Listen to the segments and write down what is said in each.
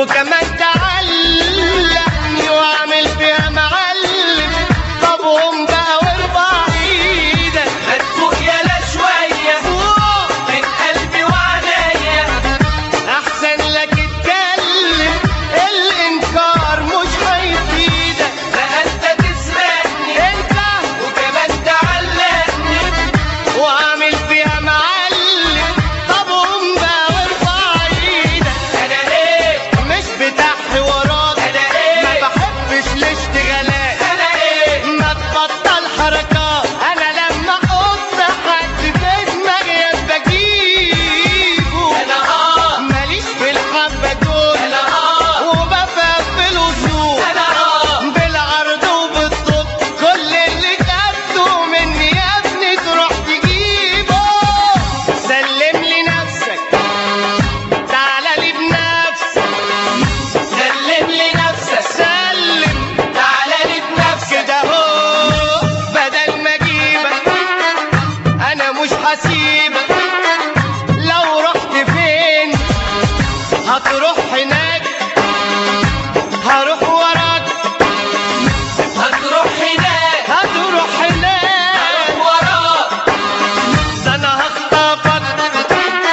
وكمان تعلقني واعمل فيها معلم طب قوم بقى وارفع ايدك هتفوق يالا شوية فوق من قلبي وعليا احسن لك اتكلم الانكار مش هيفيدك لا انت تسرقني انت وكمان تعلقني واعمل فيها معلم طب قوم بقى وارفع ايدك انا ايه مش بتاع حوارات أنا إيه؟ ما بحبش الاشتغالات انا ايه ما تبطل حركات انا لما احط حد في دماغي بجيبه انا اه ماليش في الحبه دول انا اه وبففل وشوف انا اه بالعرض وبالطول كل اللي خدته مني يا ابني تروح تجيبه سلم لي نفسك تعالى لي بنفسك سلم لي نفسك سلم تعالى لي بنفسك كده اهو بدل ما اجيبك انا مش هسيبك لو رحت فين هتروح هناك هروح وراك هتروح هناك هتروح هناك هروح وراك ده انا هخطفك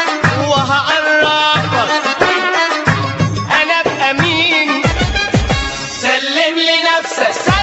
وهعرفك انا ابقى مين سلم لي نفسك